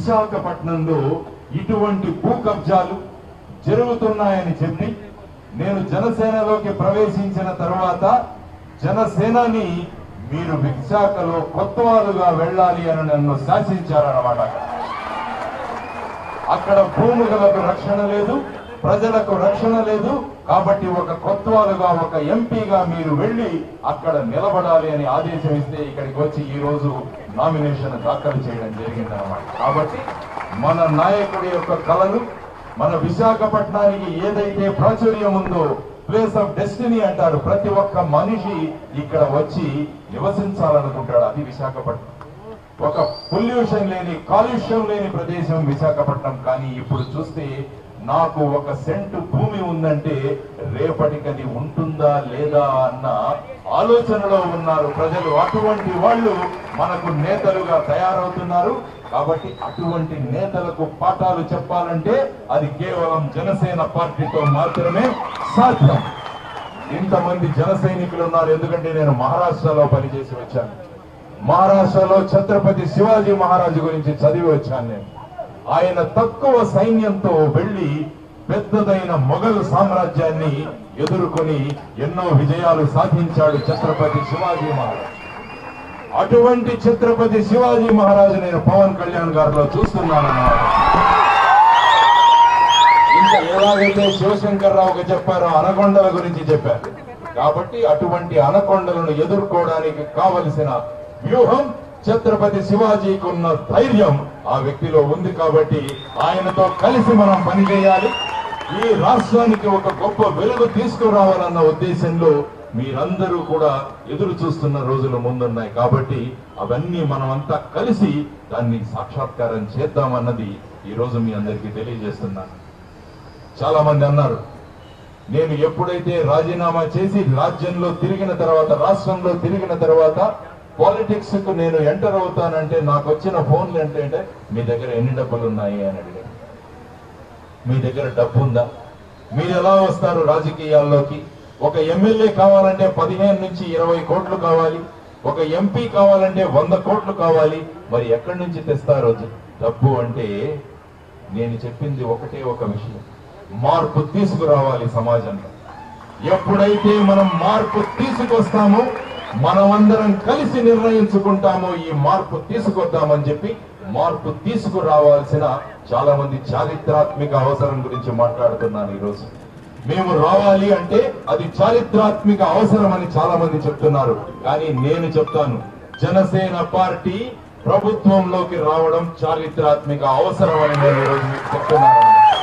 విశాఖపట్నంలో ఇటువంటి భూ కబ్జాలు జరుగుతున్నాయని చెప్పి నేను జనసేనలోకి ప్రవేశించిన తర్వాత జనసేనని మీరు విశాఖలో కొత్తవాలుగా వెళ్ళాలి అని నన్ను శాసించారన్నమాట అక్కడ భూములకు రక్షణ లేదు ప్రజలకు రక్షణ లేదు కాబట్టి ఒక కొత్తవాలుగా ఒక ఎంపీగా మీరు వెళ్ళి అక్కడ నిలబడాలి అని ఆదేశం ఇస్తే ఇక్కడికి వచ్చి ఈ రోజు నామినేషన్ దాఖలు చేయడం జరిగిందన్నమాట కాబట్టి మన నాయకుడి యొక్క కళలు మన విశాఖపట్నానికి ఏదైతే ప్రాచుర్యం ఉందో ప్లేస్ ఆఫ్ డెస్టినీ అంటారు ప్రతి ఒక్క మనిషి ఇక్కడ వచ్చి నివసించాలనుకుంటాడు అది విశాఖపట్నం ఒక పొల్యూషన్ లేని కాలుష్యం లేని ప్రదేశం విశాఖపట్నం కానీ ఇప్పుడు చూస్తే నాకు ఒక సెంటు భూమి ఉందంటే రేపటికది ఉంటుందా లేదా అన్న ఆలోచనలో ఉన్నారు ప్రజలు అటువంటి వాళ్ళు మనకు నేతలుగా తయారవుతున్నారు కాబట్టి అటువంటి నేతలకు పాఠాలు చెప్పాలంటే అది కేవలం జనసేన పార్టీతో మాత్రమే సాధ్యం ఇంతమంది జన సైనికులు ఉన్నారు ఎందుకంటే నేను మహారాష్ట్రలో పనిచేసి వచ్చాను మహారాష్ట్రలో ఛత్రపతి శివాజీ మహారాజు గురించి చదివి వచ్చాను నేను ఆయన తక్కువ సైన్యంతో వెళ్లి పెద్దదైన మొఘల్ సామ్రాజ్యాన్ని ఎదుర్కొని ఎన్నో విజయాలు సాధించాడు ఛత్రపతి శివాజీ మహారాజ్ అటువంటి ఛత్రపతి శివాజీ మహారాజు నేను పవన్ కళ్యాణ్ గారిలో చూస్తున్నానన్నమాట ఇంకా ఎలాగైతే శివశంకర్ రావుకి చెప్పారో అనకొండల గురించి చెప్పారు కాబట్టి అటువంటి అనకొండలను ఎదుర్కోవడానికి కావలసిన వ్యూహం ఛత్రపతి శివాజీకి ఉన్న ధైర్యం ఆ వ్యక్తిలో ఉంది కాబట్టి ఆయనతో కలిసి మనం పనిచేయాలి ఈ రాష్ట్రానికి ఒక గొప్ప వెలుగు తీసుకురావాలన్న ఉద్దేశంలో మీరందరూ కూడా ఎదురు చూస్తున్న రోజులు ముందున్నాయి కాబట్టి అవన్నీ మనమంతా కలిసి దాన్ని సాక్షాత్కారం చేద్దామన్నది ఈ రోజు మీ అందరికీ తెలియజేస్తున్నాను చాలా మంది అన్నారు నేను ఎప్పుడైతే రాజీనామా చేసి రాజ్యంలో తిరిగిన తర్వాత రాష్ట్రంలో తిరిగిన తర్వాత పాలిటిక్స్ కు నేను ఎంటర్ అవుతానంటే నాకు వచ్చిన ఫోన్లు ఏంటంటే మీ దగ్గర ఎన్ని డబ్బులు ఉన్నాయి అని అడిగారు మీ దగ్గర డబ్బు ఉందా మీరు ఎలా వస్తారు రాజకీయాల్లోకి ఒక ఎమ్మెల్యే కావాలంటే పదిహేను నుంచి ఇరవై కోట్లు కావాలి ఒక ఎంపీ కావాలంటే వంద కోట్లు కావాలి మరి ఎక్కడి నుంచి తెస్తారు డబ్బు అంటే నేను చెప్పింది ఒకటే ఒక విషయం మార్పు తీసుకురావాలి సమాజంలో ఎప్పుడైతే మనం మార్పు తీసుకొస్తామో మనమందరం కలిసి నిర్ణయించుకుంటామో ఈ మార్పు తీసుకొద్దామని చెప్పి మార్పు తీసుకురావాల్సిన చాలా మంది చారిత్రాత్మక అవసరం గురించి మాట్లాడుతున్నాను ఈరోజు మేము రావాలి అంటే అది చారిత్రాత్మక అవసరం అని చాలా మంది చెప్తున్నారు కానీ నేను చెప్తాను జనసేన పార్టీ ప్రభుత్వంలోకి రావడం చారిత్రాత్మక అవసరం అని నేను ఈరోజు మీకు చెప్తున్నాను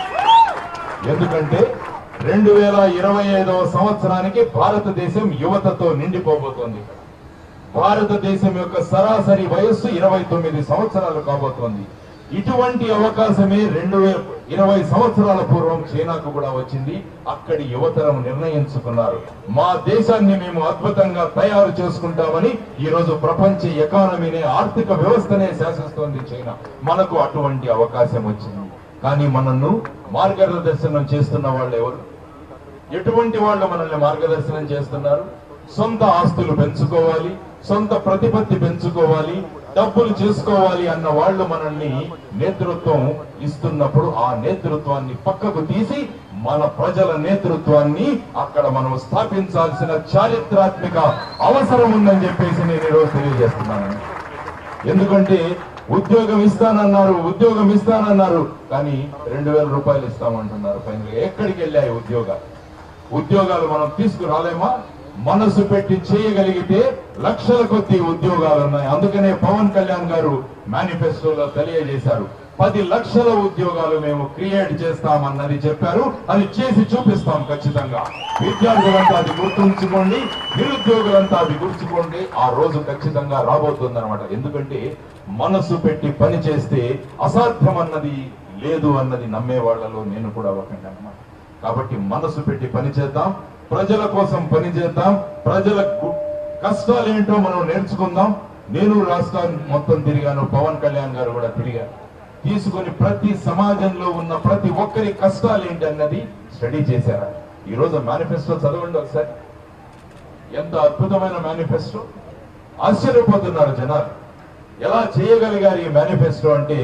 ఎందుకంటే రెండు వేల ఇరవై ఐదవ సంవత్సరానికి భారతదేశం యువతతో నిండిపోబోతోంది భారతదేశం యొక్క సరాసరి వయస్సు ఇరవై తొమ్మిది సంవత్సరాలు కాబోతోంది ఇటువంటి అవకాశమే రెండు వేల ఇరవై సంవత్సరాల పూర్వం చైనాకు కూడా వచ్చింది అక్కడి యువతరం నిర్ణయించుకున్నారు మా దేశాన్ని మేము అద్భుతంగా తయారు చేసుకుంటామని ఈ రోజు ప్రపంచ ఎకానమీనే ఆర్థిక వ్యవస్థనే శాసిస్తోంది చైనా మనకు అటువంటి అవకాశం వచ్చింది కానీ మనల్ని మార్గదర్శనం చేస్తున్న వాళ్ళు ఎవరు ఎటువంటి వాళ్ళు మనల్ని మార్గదర్శనం చేస్తున్నారు సొంత ఆస్తులు పెంచుకోవాలి సొంత ప్రతిపత్తి పెంచుకోవాలి డబ్బులు చేసుకోవాలి అన్న వాళ్ళు మనల్ని నేతృత్వం ఇస్తున్నప్పుడు ఆ నేతృత్వాన్ని పక్కకు తీసి మన ప్రజల నేతృత్వాన్ని అక్కడ మనం స్థాపించాల్సిన చారిత్రాత్మక అవసరం ఉందని చెప్పేసి నేను ఈరోజు తెలియజేస్తున్నాను ఎందుకంటే ఉద్యోగం ఇస్తానన్నారు ఉద్యోగం ఇస్తానన్నారు కానీ రెండు వేల రూపాయలు ఇస్తామంటున్నారు ఫైనల్ ఎక్కడికి వెళ్ళాయి ఉద్యోగాలు ఉద్యోగాలు మనం తీసుకురాలేమా మనసు పెట్టి చేయగలిగితే లక్షల కొద్ది ఉద్యోగాలు ఉన్నాయి అందుకనే పవన్ కళ్యాణ్ గారు మేనిఫెస్టోలో తెలియజేశారు పది లక్షల ఉద్యోగాలు మేము క్రియేట్ చేస్తామన్నది చెప్పారు అది చేసి చూపిస్తాం ఖచ్చితంగా విద్యార్థులంతా అది గుర్తుంచుకోండి నిరుద్యోగులంతా అది గుర్తుకోండి ఆ రోజు ఖచ్చితంగా రాబోతుంది ఎందుకంటే మనసు పెట్టి పని చేస్తే అసాధ్యం అన్నది లేదు అన్నది నమ్మే వాళ్ళలో నేను కూడా ఒకటి అన్నమాట కాబట్టి మనసు పెట్టి పని చేద్దాం ప్రజల కోసం పని చేద్దాం ప్రజల గు- కష్టాలు ఏంటో మనం నేర్చుకుందాం నేను రాష్ట్రాన్ని మొత్తం తిరిగాను పవన్ కళ్యాణ్ గారు కూడా తిరిగారు తీసుకొని ప్రతి సమాజంలో ఉన్న ప్రతి ఒక్కరి కష్టాలు ఏంటి అన్నది స్టడీ చేశారు ఈ రోజు మేనిఫెస్టో చదవండి ఒకసారి ఎంత అద్భుతమైన మేనిఫెస్టో ఆశ్చర్యపోతున్నారు జనాలు ఎలా చేయగలిగారు ఈ మేనిఫెస్టో అంటే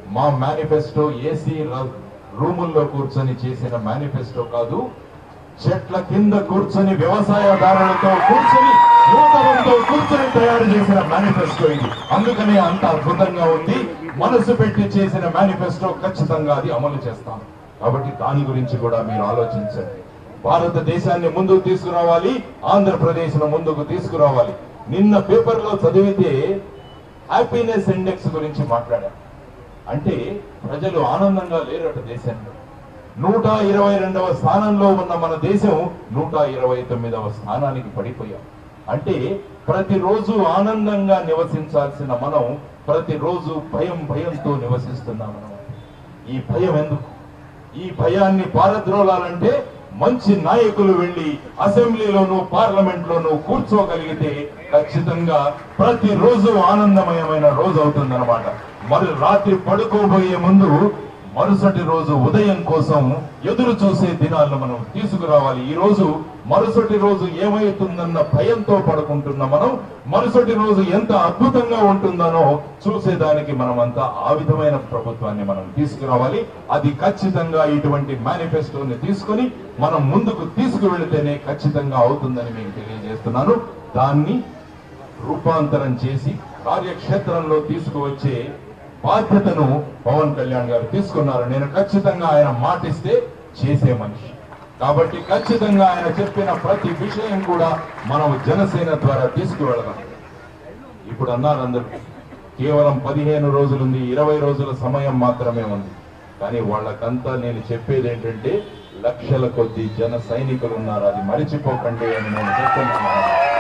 మా మేనిఫెస్టో ఏసీ రూముల్లో కూర్చొని చేసిన మేనిఫెస్టో కాదు చెట్ల కింద కూర్చొని వ్యవసాయదారులతో కూర్చొని యువతరంతో కూర్చొని తయారు చేసిన మేనిఫెస్టో ఇది అందుకనే అంత అద్భుతంగా ఉంది మనసు పెట్టి చేసిన మేనిఫెస్టో ఖచ్చితంగా అది అమలు చేస్తాం కాబట్టి దాని గురించి కూడా మీరు ఆలోచించండి భారతదేశాన్ని ముందుకు తీసుకురావాలి ఆంధ్రప్రదేశ్ ను ముందుకు తీసుకురావాలి నిన్న పేపర్ లో చదివితే హ్యాపీనెస్ ఇండెక్స్ గురించి మాట్లాడారు అంటే ప్రజలు ఆనందంగా లేరట దేశంలో నూట ఇరవై రెండవ స్థానంలో ఉన్న మన దేశం నూట ఇరవై తొమ్మిదవ స్థానానికి పడిపోయాం అంటే ప్రతిరోజు ఆనందంగా నివసించాల్సిన మనం ప్రతిరోజు భయం భయంతో నివసిస్తున్నాం మనం ఈ భయం ఎందుకు ఈ భయాన్ని పారద్రోలాలంటే మంచి నాయకులు వెళ్లి అసెంబ్లీలోనూ పార్లమెంట్ లోనూ కూర్చోగలిగితే ఖచ్చితంగా ప్రతి రోజు ఆనందమయమైన రోజు అవుతుందన్నమాట మరి రాత్రి పడుకోబోయే ముందు మరుసటి రోజు ఉదయం కోసం ఎదురు చూసే దినాలను మనం తీసుకురావాలి ఈ రోజు మరుసటి రోజు ఏమైతుందన్న భయంతో పడుకుంటున్న మనం మరుసటి రోజు ఎంత అద్భుతంగా ఉంటుందనో చూసేదానికి మనమంతా ఆ విధమైన ప్రభుత్వాన్ని మనం తీసుకురావాలి అది ఖచ్చితంగా ఇటువంటి మేనిఫెస్టోని తీసుకొని మనం ముందుకు తీసుకువెళితేనే ఖచ్చితంగా అవుతుందని మీకు తెలియజేస్తున్నాను దాన్ని రూపాంతరం చేసి కార్యక్షేత్రంలో తీసుకువచ్చే బాధ్యతను పవన్ కళ్యాణ్ గారు తీసుకున్నారు నేను ఖచ్చితంగా ఆయన మాటిస్తే చేసే మనిషి కాబట్టి ఖచ్చితంగా ఆయన చెప్పిన ప్రతి విషయం కూడా మనం జనసేన ద్వారా తీసుకువెళదాం ఇప్పుడు అన్నారు అందరూ కేవలం పదిహేను రోజులుంది ఇరవై రోజుల సమయం మాత్రమే ఉంది కానీ వాళ్ళకంతా నేను చెప్పేది ఏంటంటే లక్షల కొద్ది జన సైనికులు ఉన్నారు అది మరిచిపోకండి అని నేను చెప్తున్నాను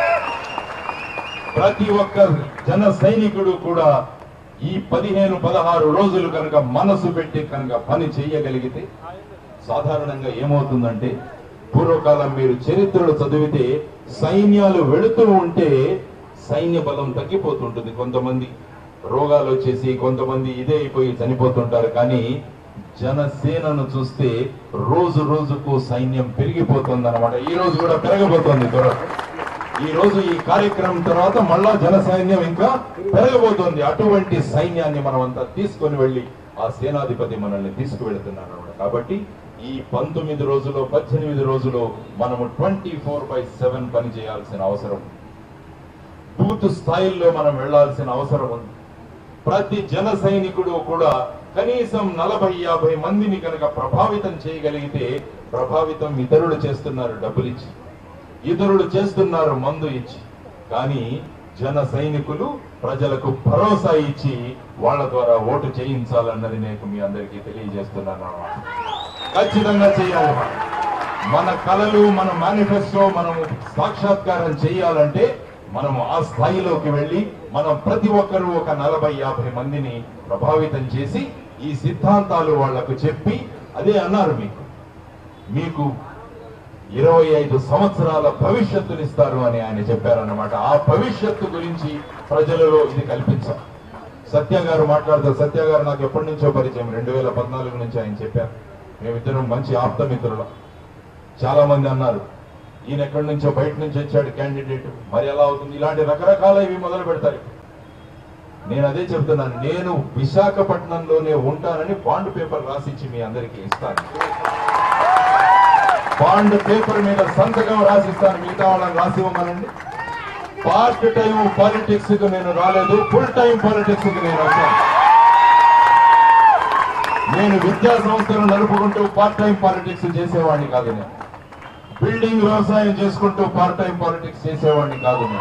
ప్రతి ఒక్క జన సైనికుడు కూడా ఈ పదిహేను పదహారు రోజులు కనుక మనసు పెట్టి కనుక పని చేయగలిగితే సాధారణంగా ఏమవుతుందంటే పూర్వకాలం మీరు చరిత్రలు చదివితే సైన్యాలు వెళుతూ ఉంటే సైన్య బలం తగ్గిపోతుంటుంది కొంతమంది రోగాలు వచ్చేసి కొంతమంది ఇదే అయిపోయి చనిపోతుంటారు కానీ జనసేనను చూస్తే రోజు రోజుకు సైన్యం పెరిగిపోతుంది అనమాట ఈ రోజు కూడా పెరగబోతోంది త్వరలో ఈ రోజు ఈ కార్యక్రమం తర్వాత మళ్ళా జన సైన్యం ఇంకా పెరగబోతోంది అటువంటి సైన్యాన్ని మనం అంతా తీసుకొని వెళ్ళి ఆ సేనాధిపతి మనల్ని తీసుకువెళ్తున్నారు అన్నమాట కాబట్టి ఈ పంతొమ్మిది రోజులు పద్దెనిమిది రోజులు మనము ట్వంటీ ఫోర్ బై సెవెన్ పని చేయాల్సిన అవసరం ఉంది. బూత్ స్థాయిల్లో మనం వెళ్లాల్సిన అవసరం ఉంది ప్రతి జన సైనికుడు కూడా కనీసం నలభై యాభై మందిని కనుక ప్రభావితం చేయగలిగితే ప్రభావితం ఇతరులు చేస్తున్నారు డబ్బులు ఇచ్చి ఇతరులు చేస్తున్నారు మందు ఇచ్చి కానీ జన సైనికులు ప్రజలకు భరోసా ఇచ్చి వాళ్ళ ద్వారా ఓటు చేయించాలన్నది నేను మీ అందరికీ తెలియజేస్తున్నాను అన్నమాట. ఖచ్చితంగా చేయాలి మనం. మన కళలు మన మేనిఫెస్టో మనం సాక్షాత్కారం చేయాలంటే మనం ఆ స్థాయిలోకి వెళ్ళి మనం ప్రతి ఒక్కరూ ఒక నలభై యాభై మందిని ప్రభావితం చేసి ఈ సిద్ధాంతాలు వాళ్లకు చెప్పి అదే అన్నారు మీకు మీకు ఇరవై ఐదు సంవత్సరాల భవిష్యత్తునిస్తారు అని ఆయన చెప్పారన్నమాట ఆ భవిష్యత్తు గురించి ప్రజలలో ఇది కల్పించాం సత్య గారు మాట్లాడుతారు సత్య గారు నాకు ఎప్పటి నుంచో పరిచయం రెండు వేల పద్నాలుగు నుంచి ఆయన చెప్పారు మేమిద్దరం మంచి ఆప్త మిత్రులం చాలా మంది అన్నారు ఈయన ఎక్కడి నుంచో బయట నుంచి వచ్చాడు క్యాండిడేట్ మరి ఎలా అవుతుంది ఇలాంటి రకరకాల ఇవి మొదలు పెడతారు నేను అదే చెప్తున్నాను నేను విశాఖపట్నంలోనే ఉంటానని బాండ్ పేపర్ రాసిచ్చి మీ అందరికీ ఇస్తాను బాండ్ పేపర్ మీద సంతకం రాసిస్తాను మిగతా వాళ్ళని రాసి ఇవ్వమనండి పార్ట్ టైం పాలిటిక్స్ కు నేను రాలేదు ఫుల్ టైం పాలిటిక్స్ కు నేను వచ్చాను నేను విద్యా సంస్థలు నడుపుకుంటూ పార్ట్ టైం పాలిటిక్స్ చేసేవాడిని కాదు నేను బిల్డింగ్ వ్యవసాయం చేసుకుంటూ పార్ట్ టైం పాలిటిక్స్ చేసేవాడిని కాదు నేను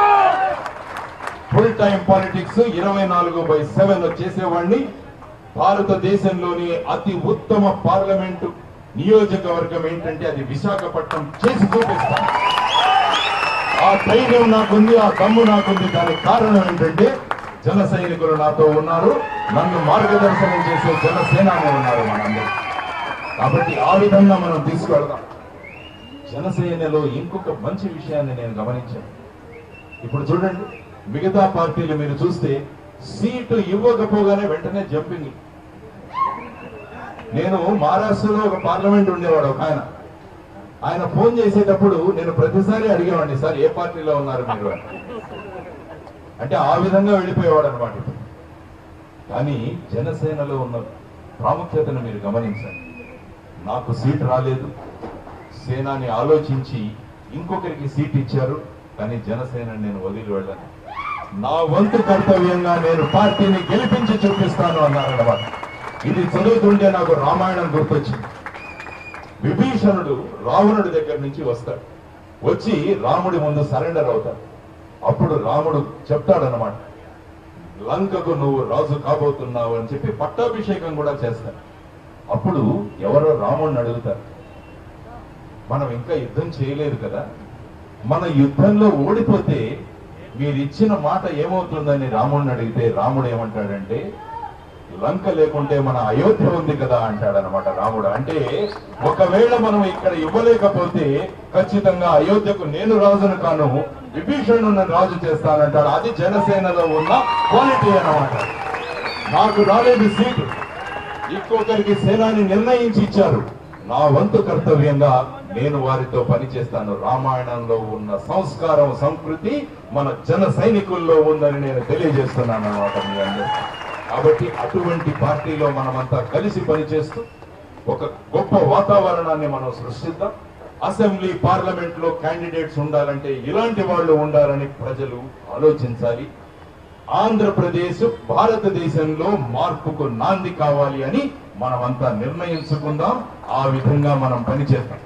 ఫుల్ టైం పాలిటిక్స్ ఇరవై నాలుగు బై సెవెన్ చేసేవాడిని భారతదేశంలోని అతి ఉత్తమ పార్లమెంటు నియోజకవర్గం ఏంటంటే అది విశాఖపట్నం చేసి చూపిస్తాను ఆ ధైర్యం నాకుంది ఆ దమ్ము నాకుంది దానికి కారణం ఏంటంటే జన సైనికులు నాతో ఉన్నారు నన్ను మార్గదర్శనం చేసే జనసేనాని ఉన్నారు మనందరూ కాబట్టి ఆ విధంగా మనం తీసుకెళ్దాం జనసేనలో ఇంకొక మంచి విషయాన్ని నేను గమనించాను ఇప్పుడు చూడండి మిగతా పార్టీలు మీరు చూస్తే సీటు ఇవ్వకపోగానే వెంటనే జంపింగ్ నేను మహారాష్ట్రలో ఒక పార్లమెంట్ ఉండేవాడు ఒక ఆయన ఆయన ఫోన్ చేసేటప్పుడు నేను ప్రతిసారి అడిగేవాడిని సార్ ఏ పార్టీలో ఉన్నారు మీరు అని. అంటే ఆ విధంగా వెళ్ళిపోయేవాడు అనమాట కానీ జనసేనలో ఉన్న ప్రాముఖ్యతను మీరు గమనించండి నాకు సీట్ రాలేదు సేనాని ఆలోచించి ఇంకొకరికి సీట్ ఇచ్చారు కానీ జనసేన నేను వదిలి వెళ్ళను నా వంతు కర్తవ్యంగా నేను పార్టీని గెలిపించి చూపిస్తాను అన్నారన్నమాట ఇది చదువుతుంటే నాకు రామాయణం గుర్తొచ్చింది విభీషణుడు రావణుడి దగ్గర నుంచి వస్తాడు వచ్చి రాముడి ముందు సరెండర్ అవుతాడు అప్పుడు రాముడు చెప్తాడనమాట లంకకు నువ్వు రాజు కాబోతున్నావు అని చెప్పి పట్టాభిషేకం కూడా చేస్తాడు అప్పుడు ఎవరో రాముడిని అడుగుతారు మనం ఇంకా యుద్ధం చేయలేదు కదా మన యుద్ధంలో ఓడిపోతే మీరు ఇచ్చిన మాట ఏమవుతుందని రాముడిని అడిగితే రాముడు ఏమంటాడంటే లంక లేకుంటే మన అయోధ్య ఉంది కదా అంటాడనమాట రాముడు అంటే ఒకవేళ మనం ఇక్కడ ఇవ్వలేకపోతే ఖచ్చితంగా అయోధ్యకు నేను రాజును కాను విభీషణుని రాజు చేస్తానంటాడు అది జనసేనలో ఉన్న క్వాలిటీ అన్నమాట నాకు రాలేదు సీటు ఇంకొకరికి సేనాని నిర్ణయించి ఇచ్చారు నా వంతు కర్తవ్యంగా నేను వారితో పనిచేస్తాను రామాయణంలో ఉన్న సంస్కారం సంస్కృతి మన జన సైనికుల్లో ఉందని నేను తెలియజేస్తున్నాను అన్నమాట మీ అందరికీ కాబట్టి అటువంటి పార్టీలో మనమంతా కలిసి పనిచేస్తూ ఒక గొప్ప వాతావరణాన్ని మనం సృష్టిద్దాం అసెంబ్లీ పార్లమెంట్ లో క్యాండిడేట్స్ ఉండాలంటే ఇలాంటి వాళ్ళు ఉండాలని ప్రజలు ఆలోచించాలి ఆంధ్రప్రదేశ్ భారతదేశంలో మార్పుకు నాంది కావాలి అని మనమంతా నిర్ణయించుకుందాం ఆ విధంగా మనం పనిచేద్దాం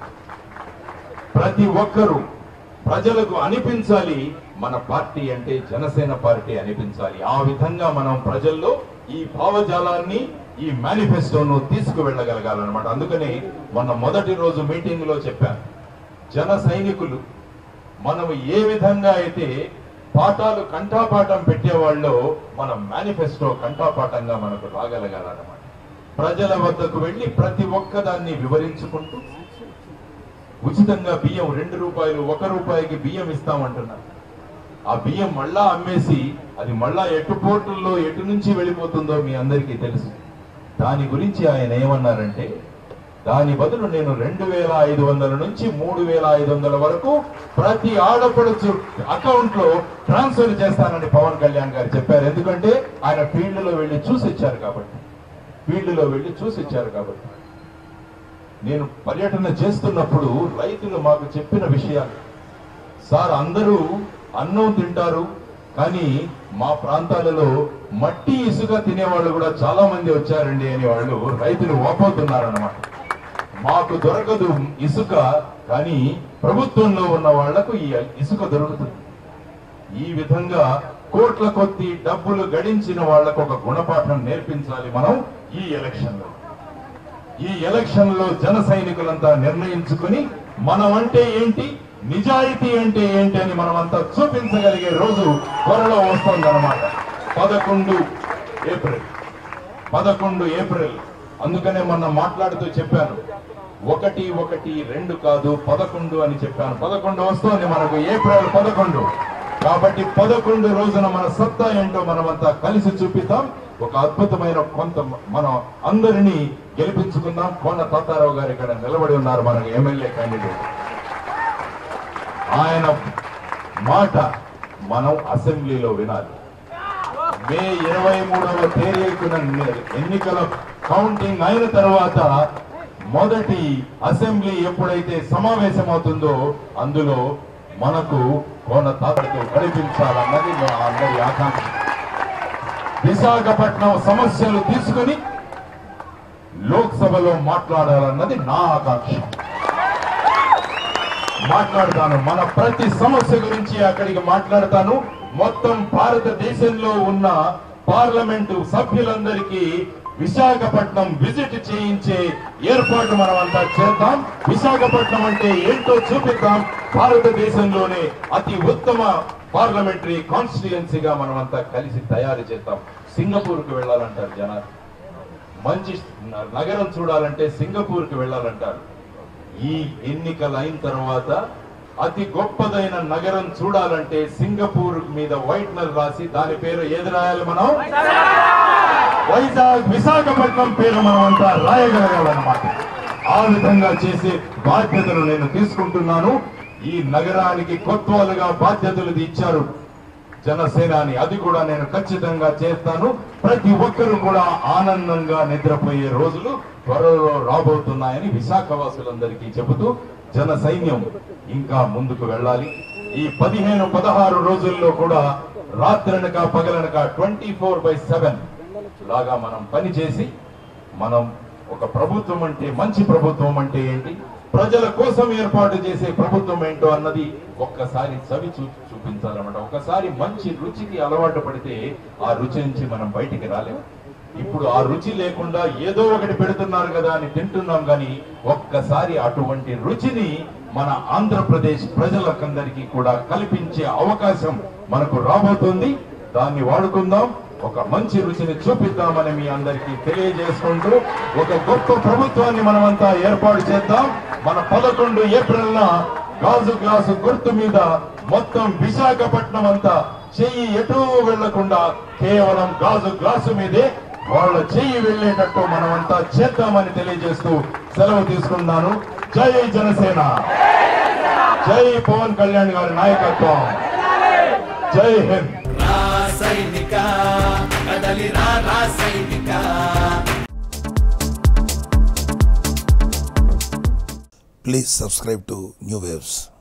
ప్రతి ఒక్కరూ ప్రజలకు అనిపించాలి మన పార్టీ అంటే జనసేన పార్టీ అనిపించాలి ఆ విధంగా మనం ప్రజల్లో ఈ భావజాలాన్ని ఈ మేనిఫెస్టోను తీసుకువెళ్ళగలగాలన్నమాట అందుకని మొన్న మొదటి రోజు మీటింగ్ లో చెప్పాను జన సైనికులు మనం ఏ విధంగా అయితే పాఠాలు కంఠాపాఠం పెట్టేవాళ్ళో మన మేనిఫెస్టో కంఠాపాఠంగా మనకు రాగలగాలన్నమాట ప్రజల వద్దకు వెళ్ళి ప్రతి ఒక్కదాన్ని వివరించుకుంటూ ఉచితంగా బియ్యం రెండు రూపాయలు ఒక రూపాయికి బియ్యం ఇస్తామంటున్నారు ఆ బియ్యం మళ్ళా అమ్మేసి అది మళ్ళా ఎటు పోర్టుల్లో ఎటు నుంచి వెళ్ళిపోతుందో మీ అందరికీ తెలుసు దాని గురించి ఆయన ఏమన్నారంటే దాని బదులు నేను రెండు వేల ఐదు వందల నుంచి మూడు వేల ఐదు వందల వరకు ప్రతి ఆడపడుచు అకౌంట్ లో ట్రాన్స్ఫర్ చేస్తానని పవన్ కళ్యాణ్ గారు చెప్పారు ఎందుకంటే ఆయన ఫీల్డ్ లో వెళ్ళి చూసి ఇచ్చారు కాబట్టి ఫీల్డ్ లో వెళ్ళి చూసి ఇచ్చారు కాబట్టి నేను పర్యటన చేస్తున్నప్పుడు రైతులు మాకు చెప్పిన విషయాలు సార్ అందరూ అన్నం తింటారు కానీ మా ప్రాంతాలలో మట్టి ఇసుక తినేవాళ్ళు కూడా చాలా మంది వచ్చారండి అని వాళ్ళు రైతులు వాపోతున్నారన్నమాట మాకు దొరకదు ఇసుక కానీ ప్రభుత్వంలో ఉన్న వాళ్లకు ఈ ఇసుక దొరుకుతుంది ఈ విధంగా కోట్ల కొద్ది డబ్బులు గడించిన వాళ్లకు ఒక గుణపాఠం నేర్పించాలి మనం ఈ ఎలక్షన్ లో ఈ ఎలక్షన్ లో జన సైనికులంతా నిర్ణయించుకుని మనం అంటే ఏంటి నిజాయితీ అంటే ఏంటి అని మనమంతా చూపించగలిగే రోజు త్వరలో వస్తుందన్నమాట పదకొండు ఏప్రిల్ పదకొండు ఏప్రిల్ అందుకనే మొన్న మాట్లాడుతూ చెప్పాను ఒకటి ఒకటి రెండు కాదు పదకొండు అని చెప్పాను పదకొండు వస్తోంది మనకు ఏప్రిల్ పదకొండు కాబట్టి పదకొండు రోజున మన సత్తా ఏంటో మనమంతా కలిసి చూపిద్దాం ఒక అద్భుతమైన కొంత మనం అందరినీ గెలిపించుకుందాం కోన తాతారావు గారు ఇక్కడ నిలబడి ఉన్నారు మనకు ఎమ్మెల్యే క్యాండిడేట్ ఆయన మాట మనం అసెంబ్లీలో వినాలి మే ఇరవై మూడవ తేదీకున ఎన్నికల కౌంటింగ్ అయిన తర్వాత మొదటి అసెంబ్లీ ఎప్పుడైతే సమావేశమవుతుందో అందులో మనకు కోన తాతతో కనిపించాలన్నది మా అందరి ఆకాంక్ష విశాఖపట్నం సమస్యలు తీసుకుని లోక్సభలో మాట్లాడాలన్నది నా ఆకాంక్ష మాట్లాడతాను మన ప్రతి సమస్య గురించి అక్కడికి మాట్లాడతాను మొత్తం భారతదేశంలో ఉన్న పార్లమెంటు సభ్యులందరికీ విశాఖపట్నం విజిట్ చేయించే ఏర్పాటు మనం అంతా చేద్దాం విశాఖపట్నం అంటే ఏంటో చూపిద్దాం భారతదేశంలోనే అతి ఉత్తమ పార్లమెంటరీ కాన్స్టిట్యుయెన్సీగా మనం అంతా కలిసి తయారు చేద్దాం సింగపూర్ కు వెళ్ళాలంటారు జనాలు మంచి నగరం చూడాలంటే సింగపూర్ కు వెళ్ళాలంటారు ఈ ఎన్నికలు అయిన తర్వాత అతి గొప్పదైన నగరం చూడాలంటే సింగపూర్ మీద వైట్నర్ రాసి దాని పేరు ఏది రాయాలి మనం వైజాగ్ విశాఖపట్నం పేరు మనం అంతా రాయగలగాలన్నమాట ఆ విధంగా చేసే బాధ్యతను నేను తీసుకుంటున్నాను ఈ నగరానికి కొత్వాలుగా బాధ్యతలు ఇచ్చారు జనసేనాని అది కూడా నేను ఖచ్చితంగా చేస్తాను ప్రతి ఒక్కరూ కూడా ఆనందంగా నిద్రపోయే రోజులు త్వరలో రాబోతున్నాయని విశాఖ వాసులందరికీ చెబుతూ జన సైన్యం ఇంకా ముందుకు వెళ్ళాలి ఈ పదిహేను పదహారు రోజుల్లో కూడా రాత్రనక పగలనక ట్వంటీ ఫోర్ బై సెవెన్ లాగా మనం పనిచేసి మనం ఒక ప్రభుత్వం అంటే మంచి ప్రభుత్వం అంటే ఏంటి ప్రజల కోసం ఏర్పాటు చేసే ప్రభుత్వం ఏంటో అన్నది ఒక్కసారి చవి చూ చూపించాలన్నమాట ఒకసారి మంచి రుచికి అలవాటు పడితే ఆ రుచి నుంచి మనం బయటికి రాలేము ఇప్పుడు ఆ రుచి లేకుండా ఏదో ఒకటి పెడుతున్నారు కదా అని తింటున్నాం కానీ ఒక్కసారి అటువంటి రుచిని మన ఆంధ్రప్రదేశ్ ప్రజలకందరికీ కూడా కల్పించే అవకాశం మనకు రాబోతుంది దాన్ని వాడుకుందాం ఒక మంచి రుచిని చూపిద్దామని మీ అందరికీ తెలియజేసుకుంటూ ఒక గొప్ప ప్రభుత్వాన్ని మనమంతా ఏర్పాటు చేద్దాం మన పదకొండు ఏప్రిల్ గాజు గ్లాసు గుర్తు మీద మొత్తం విశాఖపట్నం అంతా చెయ్యి ఎటూ వెళ్లకుండా కేవలం గాజు గ్లాసు మీదే వాళ్ళ చెయ్యి వెళ్ళేటట్టు మనమంతా చేద్దామని తెలియజేస్తూ సెలవు తీసుకున్నాను జై జనసేన జై పవన్ కళ్యాణ్ గారి నాయకత్వం జై హింద్ రాసైనిక కదలిరా రాసైనిక Please subscribe to New Waves.